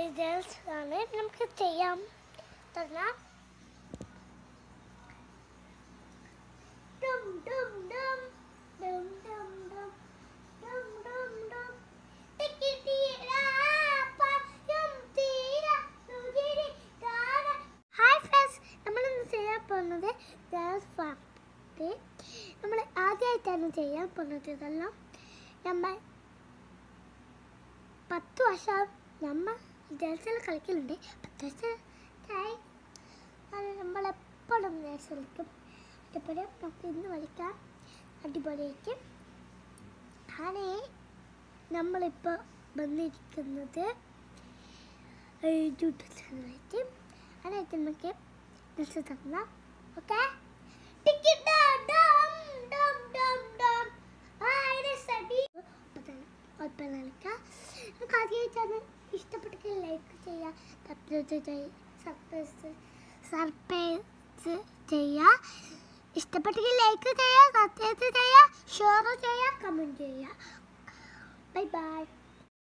results ആണ് നമുക്ക് ചെയ്യാം തുടങ്ങാം ഡും ഡും ഡും ഡും ഡും ഡും ഡും ഡും ഡും ടിക്കിടീരാ പായും തീരാ നുജിരി താര ഹായ് ഫ്രണ്ട്സ് നമ്മൾ ഇന്ന് ചെയ്യാൻ പോകുന്നത് ഡാൻസ് പാർട്ടി നമ്മൾ ആദ്യമായിട്ടാണ് ചെയ്യാൻ പോകുന്നത് ഇതെല്ലാം നമ്മൾ പത്ത് വർഷം നമ്മൾ ഡാൻസിൽ കളിക്കലുണ്ട് പത്ത് വർഷമായി അത് നമ്മളെപ്പോഴും ഡാൻസ് കളിക്കും അതേപോലെ നമുക്ക് ഇന്ന് കളിക്കാം അടിപൊളിയായിരിക്കും അങ്ങനെ നമ്മളിപ്പോൾ വന്നിരിക്കുന്നത് യൂട്യൂബ് ചാനലായിട്ട് അതിനായിട്ട് നമുക്ക് ഡ്രസ്സ് തരണം ഓക്കെ നമുക്ക് ആദ്യമായിട്ടാണ് ഇഷ്ടപ്പെട്ടെങ്കിൽ ലൈക്ക് ചെയ്യുക സബ്സ്ക്രൈബ് സബ്സ്ക്രൈബ് സർപ്രൈസ് ചെയ്യുക ഇഷ്ടപ്പെട്ടെങ്കിൽ ലൈക്ക് ചെയ്യുക സബ്സ്ക്രൈബ് ചെയ്യുക ഷെയർ ചെയ്യുക കമൻറ്റ് ചെയ്യുക ബൈ ബൈ